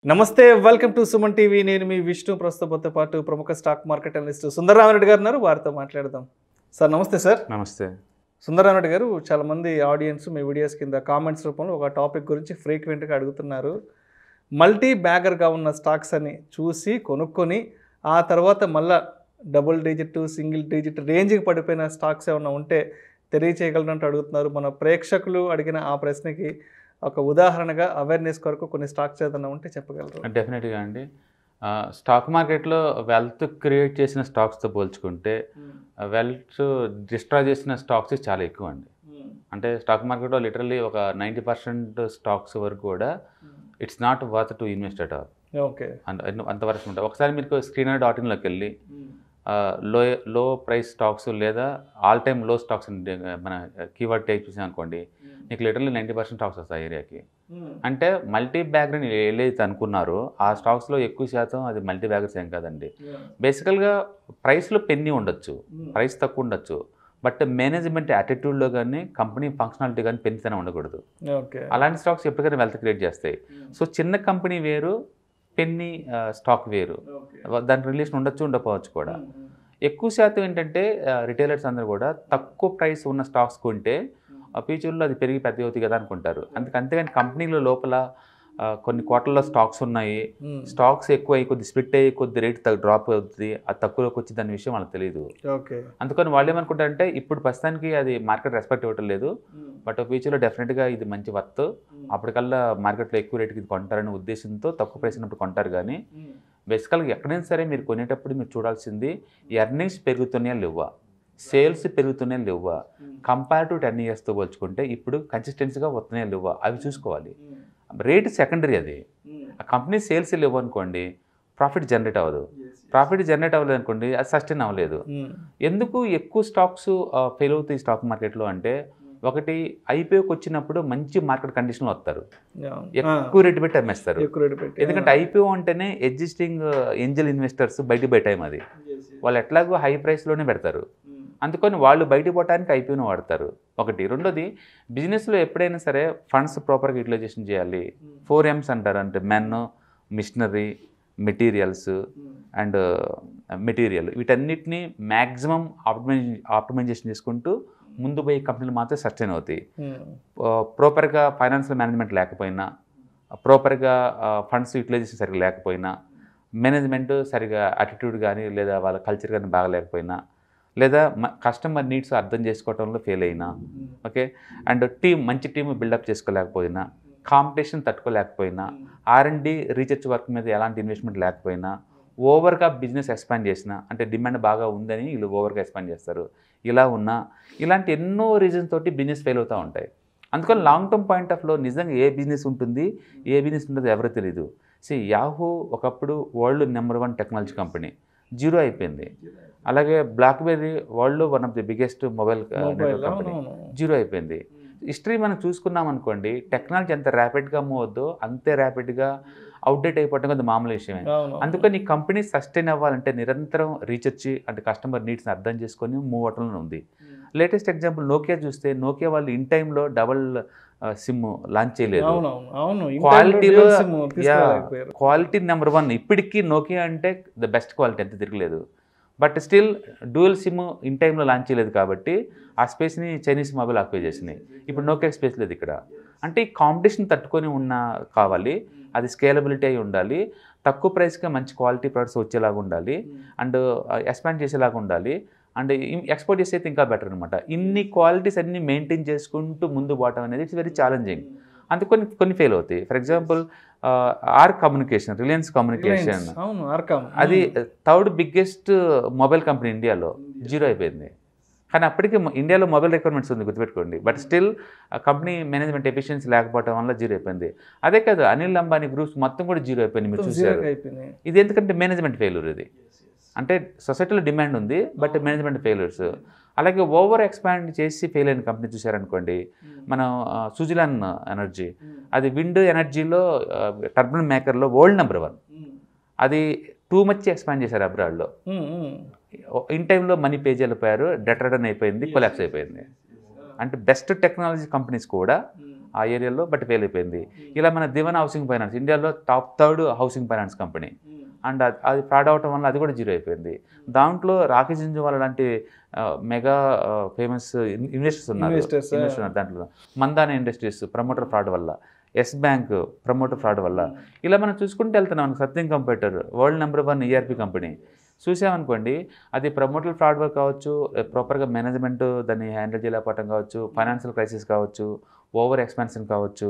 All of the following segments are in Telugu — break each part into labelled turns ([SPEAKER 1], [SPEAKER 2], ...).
[SPEAKER 1] నమస్తే వెల్కమ్ టు సుమన్ టీవీ నేను మీ విష్ణు ప్రస్తుతంతో పాటు ప్రముఖ స్టాక్ మార్కెట్ అనలిస్ట్ సుందరరామరెడ్డి గారు ఉన్నారు వారితో మాట్లాడదాం సార్ నమస్తే సార్
[SPEAKER 2] నమస్తే
[SPEAKER 1] సుందరరామరెడ్డి గారు చాలామంది ఆడియన్స్ మీ వీడియోస్ కింద కామెంట్స్ రూపంలో ఒక టాపిక్ గురించి ఫ్రీక్వెంట్గా అడుగుతున్నారు మల్టీ బ్యాగర్గా ఉన్న స్టాక్స్ అని చూసి కొనుక్కొని ఆ తర్వాత మళ్ళా డబుల్ డిజిట్ సింగిల్ డిజిట్ రేంజ్కి పడిపోయిన స్టాక్స్ ఏమైనా ఉంటే తెలియచేయగలరంటూ అడుగుతున్నారు మన ప్రేక్షకులు అడిగిన ఆ ప్రశ్నకి ఒక ఉదాహరణగా అవేర్నెస్ కొరకు కొన్ని స్టాక్స్ ఏదైనా ఉంటే చెప్పగలరు
[SPEAKER 2] డెఫినెట్గా అండి ఆ, స్టాక్ మార్కెట్లో వెల్త్ క్రియేట్ చేసిన స్టాక్స్తో పోల్చుకుంటే వెల్త్ డిస్ట్రాయ్ చేసిన స్టాక్స్ చాలా ఎక్కువ అండి అంటే స్టాక్ మార్కెట్లో లిటరల్లీ ఒక నైంటీ పర్సెంట్ స్టాక్స్ వరకు కూడా it's not worth to invest at all
[SPEAKER 1] okay
[SPEAKER 2] అంత అంతవరకు ఉంటాయి ఒకసారి మీకు స్క్రీనర్ డాట్ ఇన్లోకి వెళ్ళి లో లో ప్రైస్ స్టాక్స్ లేదా ఆల్ టైమ్ లో స్టాక్స్ మన కీవర్డ్ టైప్ చూసాం అనుకోండి నీకు లిటరల్లీ నైంటీ పర్సెంట్ స్టాక్స్ వస్తాయి ఏరియాకి అంటే మల్టీ బ్యాగర్ ఏదైతే అనుకున్నారో ఆ స్టాక్స్లో ఎక్కువ శాతం అది మల్టీ బ్యాగర్స్ ఏం కాదండి బేసికల్గా ప్రైస్లో పెన్నీ ఉండొచ్చు ప్రైస్ తక్కువ ఉండొచ్చు బట్ మేనేజ్మెంట్ యాటిట్యూడ్లో కానీ కంపెనీ ఫంక్షనాలిటీ కానీ పెన్నితనం ఉండకూడదు
[SPEAKER 1] ఓకే
[SPEAKER 2] అలాంటి స్టాక్స్ ఎప్పటికైనా వెల్త్ క్రియేట్ చేస్తాయి సో చిన్న కంపెనీ వేరు పెన్నీ స్టాక్ వేరు దాని రిలేషన్ ఉండొచ్చు ఉండకపోవచ్చు కూడా ఎక్కువ శాతం ఏంటంటే రిటైలర్స్ అందరూ కూడా తక్కువ ప్రైస్ ఉన్న స్టాక్స్ కొంటే ఫ్యూచర్లో అది పెరిగి పెద్ద అవుతుంది కదా అనుకుంటారు అందుకే అంతేగాని కంపెనీల లోపల ఆ, కొన్ని కోట్లలో స్టాక్స్ ఉన్నాయి స్టాక్స్ ఎక్కువ అయ్యి కొద్ది స్ప్లిట్ అయ్యి కొద్ది రేట్ డ్రాప్ అవుతుంది అది తక్కువలోకి వచ్చి దాని విషయం వాళ్ళకి తెలియదు
[SPEAKER 1] ఓకే
[SPEAKER 2] అందుకని వాళ్ళు ఏమనుకుంటారంటే ఇప్పుడు ప్రస్తుతానికి అది మార్కెట్ రెస్పెక్ట్ ఇవ్వటం లేదు బట్ ఫ్యూచర్లో డెఫినెట్గా ఇది మంచి వర్త్ అప్పటికల్లా మార్కెట్లో ఎక్కువ రేటుకి ఇది కొంటారనే ఉద్దేశంతో తక్కువ ప్రైస్ ఉన్నప్పుడు కొంటారు కానీ బేసికల్గా ఎక్కడైనా సరే మీరు కొనేటప్పుడు మీరు చూడాల్సింది ఎర్నింగ్స్ పెరుగుతున్నాయా లేవా సేల్స్ పెరుగుతున్నాయా లేవా కంపేర్ టు టెన్ ఇయర్స్తో పోల్చుకుంటే ఇప్పుడు కన్సిస్టెన్సీగా వస్తున్నాయా లేవా అవి చూసుకోవాలి రేట్ సెకండరీ అది ఆ కంపెనీ సేల్స్ లేవు అనుకోండి ప్రాఫిట్ జనరేట్ అవ్వదు ప్రాఫిట్ జనరేట్ అవ్వలేదు అనుకోండి అది సస్టైన్ అవ్వలేదు ఎందుకు ఎక్కువ స్టాక్స్ ఫెయిల్ అవుతాయి స్టాక్ మార్కెట్లో అంటే ఒకటి ఐపీఓకి వచ్చినప్పుడు మంచి మార్కెట్ కండిషన్లో వస్తారు ఎక్కువ రేటు పెట్టి అమ్మేస్తారు
[SPEAKER 1] ఎక్కువ రేటు పెట్టి
[SPEAKER 2] ఎందుకంటే ఐపీఓ అంటేనే ఎగ్జిస్టింగ్ ఏంజల్ ఇన్వెస్టర్స్ బయట బై టైం అది వాళ్ళు ఎట్లాగో హై ప్రైస్లోనే పెడతారు అందుకని వాళ్ళు బయట పోవడానికి ఐపీఓని వాడతారు ఒకటి రెండోది బిజినెస్లో ఎప్పుడైనా సరే ఫండ్స్ ప్రాపర్గా యూటిలైజేషన్ చేయాలి ఫోర్ ఎమ్స్ అంటారు అంటే men machinery materials and material వీటన్నిటిని మ్యాక్సిమం ఆప్టిమైజ్ ఆప్టిమైజేషన్ చేసుకుంటూ ముందు పోయే కంపెనీలు మాత్రం సస్టైన్ అవుతాయి ప్రాపర్గా ఫైనాన్షియల్ మేనేజ్మెంట్ లేకపోయినా ప్రాపర్గా ఫండ్స్ యూటిలైజేషన్ సరిగ్గా లేకపోయినా మేనేజ్మెంట్ సరిగా అటిట్యూడ్ కానీ లేదా వాళ్ళ కల్చర్ కానీ బాగలేకపోయినా లేదా కస్టమర్ నీడ్స్ అర్థం చేసుకోవడంలో ఫెయిల్ అయినా ఓకే అండ్ టీం మంచి టీం బిల్డప్ చేసుకోలేకపోయినా కాంపిటీషన్ తట్టుకోలేకపోయినా R and D research work మీద ఎలాంటి ఇన్వెస్ట్మెంట్ లేకపోయినా ఓవర్గా బిజినెస్ ఎక్స్పాండ్ చేసిన అంటే డిమాండ్ బాగా ఉందని వీళ్ళు ఓవర్గా ఎక్స్పాండ్ చేస్తారు ఇలా ఉన్నా ఇలాంటి ఎన్నో రీజన్స్ తోటి బిజినెస్ ఫెయిల్ అవుతూ ఉంటాయి అందుకని లాంగ్ టర్మ్ పాయింట్ ఆఫ్ లో నిజంగా ఏ బిజినెస్ ఉంటుంది ఏ బిజినెస్ ఉంటుందో ఎవరో తెలియదు సి యాహూ ఒకప్పుడు world number one technology company zero అయిపోయింది అలాగే BlackBerry world one of the biggest mobile
[SPEAKER 1] mobile
[SPEAKER 2] company zero అయిపోయింది హిస్టరీ మనం చూసుకున్నాం అనుకోండి టెక్నాలజీ ఎంత ర్యాపిడ్గా మూవ్ అవుద్దో అంతే ర్యాపిడ్గా అవుట్డేట్ అయిపోవడం అది మామూలు విషయమే అందుకని ఈ కంపెనీ సస్టైన్ అవ్వాలంటే నిరంతరం రీసెర్చ్ అంటే కస్టమర్ నీడ్స్ని అర్థం చేసుకొని మూవ్ అవటంలో ఉంది లేటెస్ట్ ఎగ్జాంపుల్ నోకియా చూస్తే నోకియా వాళ్ళు ఇన్ టైంలో డబల్ సిమ్ లాంచ్ చేయలేదు
[SPEAKER 1] అవునవును అవును
[SPEAKER 2] క్వాలిటీలో
[SPEAKER 1] క్వాలిటీలో
[SPEAKER 2] క్వాలిటీ నెంబర్ వన్ ఇప్పటికీ నోకియా అంటే ద బెస్ట్ క్వాలిటీ ఎంత తిరగలేదు but still dual sim in టైంలో లాంచ్ చేయలేదు కాబట్టి ఆ స్పేస్ని చైనీస్ మొబైల్ ఆక్యుపై చేసినాయి ఇప్పుడు నోకియా స్పేస్ లేదు ఇక్కడ అంటే ఈ కాంపిటీషన్ తట్టుకొని ఉన్న కావాలి అది స్కేలబిలిటీ అయి ఉండాలి తక్కువ ప్రైస్గా మంచి క్వాలిటీ ప్రొడక్ట్స్ వచ్చేలాగా ఉండాలి అండ్ ఎక్స్పాండ్ చేసేలాగా ఉండాలి అండ్ ఎక్స్పోర్ట్ చేస్తే అయితే ఇంకా బెటర్ అనమాట ఇన్ని క్వాలిటీస్ అన్ని మెయింటైన్ చేసుకుంటూ ముందు పోవటం అనేది ఇట్స్ వెరీ ఛాలెంజింగ్ అందుకని కొన్ని ఫెయిల్ అవుతాయి for example R communication Reliance communication
[SPEAKER 1] అవును ఆర్కామ్
[SPEAKER 2] అది థర్డ్ బిగ్గెస్ట్ మొబైల్ కంపెనీ ఇండియాలో జీరో అయిపోయింది కానీ అప్పటికి మొ- ఇండియాలో మొబైల్ రిక్వైర్మెంట్స్ ఉంది గుర్తుపెట్టుకోండి but still company management efficiency లేకపోవడం వల్ల జీరో అయిపోయింది అదే కాదు అనిల్ అంబానీ గ్రూప్స్ మొత్తం కూడా జీరో అయిపోయింది మీరు చూసారు
[SPEAKER 1] అయిపోయినాయి
[SPEAKER 2] ఇది ఎందుకంటే మేనేజ్మెంట్ ఫెయిల్యూర్ ఇది అంటే సొసైటీలో డిమాండ్ ఉంది బట్ మేనేజ్మెంట్ ఫెయిల్యూర్స్ అలాగే ఓవర్ ఎక్స్పాండ్ చేసి ఫెయిల్ అయిన కంపెనీ చూసారనుకోండి మనం సుజిలాన్ ఎనర్జీ అది విండ్ ఎనర్జీలో టర్బన్ మేకర్లో వరల్డ్ నెంబర్ వన్ అది టూ మచ్ ఎక్స్పాండ్ చేశారు అబ్రాడ్లో ఇన్ టైంలో మనీ పే చేయలేకపోయారు డెటరడన్ అయిపోయింది కొలాప్స్ అయిపోయింది అంటే బెస్ట్ టెక్నాలజీ కంపెనీస్ కూడా ఆ ఏరియాలో బట్ ఫెయిల్ అయిపోయింది ఇలా మన దివన్ హౌసింగ్ ఫైనాన్స్ ఇండియాలో top third housing finance company and అది- అది ఫ్రాడ్ అవటం వల్ల అది కూడా జీరో అయిపోయింది దాంట్లో రాఖీ జింజువాల లాంటి ఆ, మెగా ఫేమస్ ఇన్వెస్టర్స్ ఉన్నారు
[SPEAKER 1] Investors, ఆ.
[SPEAKER 2] ఇన్వెస్టర్ ఉన్నారు దాంట్లో మందాన ఇండస్ట్రీస్ ప్రమోటర్ ఫ్రాడ్ వల్ల ఎస్ బ్యాంక్ ప్రమోటర్ ఫ్రాడ్ వల్ల ఇలా మనం చూసుకుంటూ వెళ్తున్నాం మనకు Satyam computer world number one ERP company చూసామనుకోండి అది ప్రమోటర్ ఫ్రాడ్ వర్క్ కావచ్చు ప్రాపర్గా మేనేజ్మెంట్ దాన్ని హ్యాండిల్ చేయలేకపోవటం కావచ్చు ఫైనాన్షియల్ క్రైసిస్ కావచ్చు ఓవర్ ఎక్స్పెన్షన్ కావచ్చు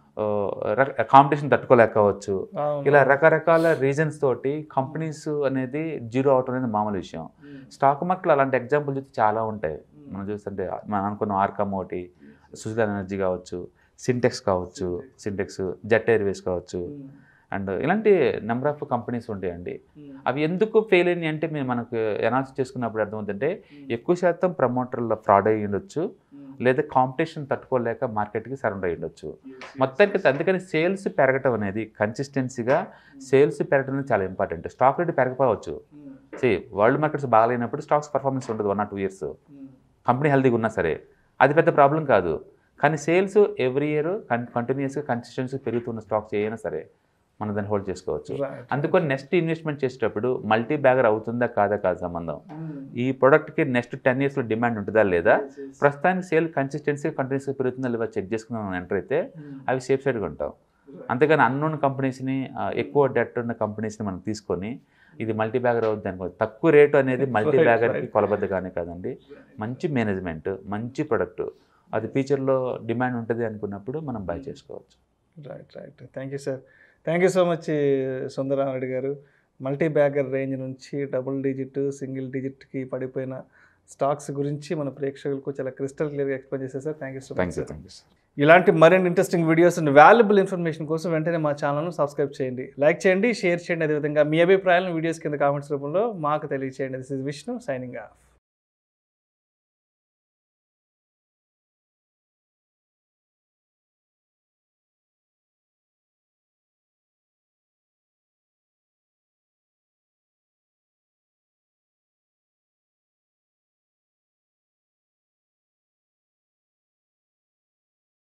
[SPEAKER 2] కాంపిటీషన్ తట్టుకోలేక కావచ్చు ఇలా రకరకాల రీజన్స్ తోటి కంపెనీస్ అనేది జీరో అవటం అనేది మామూలు విషయం స్టాక్ మార్కెట్లో అలాంటి ఎగ్జాంపుల్ చూస్తే చాలా ఉంటాయి మనం చూస్తుంటే మనం అనుకున్న ఆర్కమ్ ఒకటి సుజలాన్ ఎనర్జీ కావచ్చు సింటెక్స్ కావచ్చు సింటెక్స్ జెట్ ఎయిర్వేస్ కావచ్చు అండ్ ఇలాంటి నెంబర్ ఆఫ్ కంపెనీస్ ఉంటాయండి అవి ఎందుకు ఫెయిల్ అయినాయి అంటే మేము మనకు అనాలిసిస్ చేసుకున్నప్పుడు అర్థమవుతుంటే ఎక్కువ శాతం ప్రమోటర్ల ఫ్రాడ్ అయ్యి ఉండొచ్చు లేదా కాంపిటీషన్ తట్టుకోలేక మార్కెట్కి సరెండర్ అయ్యి ఉండొచ్చు మొత్తానికి అందుకని సేల్స్ పెరగటం అనేది కన్సిస్టెన్సీగా సేల్స్ పెరగడం అనేది చాలా ఇంపార్టెంట్ స్టాక్ రేట్ పెరగకపోవచ్చు సే వరల్డ్ మార్కెట్స్ బాగాలేనప్పుడు స్టాక్స్ పర్ఫార్మెన్స్ ఉండదు one or two years company హెల్తీగా ఉన్నా సరే అది పెద్ద ప్రాబ్లం కాదు కానీ సేల్స్ ఎవ్రీ ఇయర్ కంటిన్యూస్గా కన్సిస్టెన్సీ పెరుగుతున్న స్టాక్స్ ఏమైనా సరే మనం దాన్ని హోల్డ్ చేసుకోవచ్చు అందుకని నెక్స్ట్ ఇన్వెస్ట్మెంట్ చేసేటప్పుడు మల్టీ బ్యాగర్ అవుతుందా కాదా కాదు సంబంధం ఈ ప్రోడక్ట్కి నెక్స్ట్ టెన్ ఇయర్స్లో డిమాండ్ ఉంటుందా లేదా ప్రస్తుతానికి సేల్ కన్సిస్టెన్సీ కంటిన్యూస్గా పెరుగుతుందా లేదా చెక్ చేసుకుని మనం ఎంటర్ అయితే అవి సేఫ్ సైడ్గా ఉంటాం అంతేగాని అన్నోన్ కంపెనీస్ని ఆ, ఎక్కువ డెట్ ఉన్న కంపెనీస్ని మనం తీసుకొని ఇది మల్టీ బ్యాగర్ అవుద్ది అనుకో తక్కువ రేటు అనేది మల్టీ
[SPEAKER 1] Right,
[SPEAKER 2] బ్యాగర్కి
[SPEAKER 1] right.
[SPEAKER 2] కొలబద్దగానే కాదండి మంచి మేనేజ్మెంట్ మంచి ప్రొడక్ట్ అది ఫ్యూచర్లో డిమాండ్ ఉంటుంది అనుకున్నప్పుడు మనం బై చేసుకోవచ్చు
[SPEAKER 1] right right thank you sir thank you so much Sundara Reddy గారు మల్టీ బ్యాగర్ రేంజ్ నుంచి డబుల్ డిజిట్ సింగిల్ డిజిట్కి పడిపోయిన స్టాక్స్ గురించి మన ప్రేక్షకులకు చాలా క్రిస్టల్ క్లియర్గా ఎక్స్ప్లెయిన్ చేశారు sir thank you so
[SPEAKER 2] thank
[SPEAKER 1] much
[SPEAKER 2] you
[SPEAKER 1] sir
[SPEAKER 2] thank you sir
[SPEAKER 1] ఇలాంటి మరిన్ని interesting videos and valuable information కోసం వెంటనే మా ఛానల్ను సబ్స్క్రైబ్ చేయండి లైక్ చేయండి షేర్ చేయండి అదేవిధంగా మీ అభిప్రాయాలను వీడియోస్ కింద కామెంట్స్ రూపంలో మాకు తెలియచేయండి this is Vishnu signing of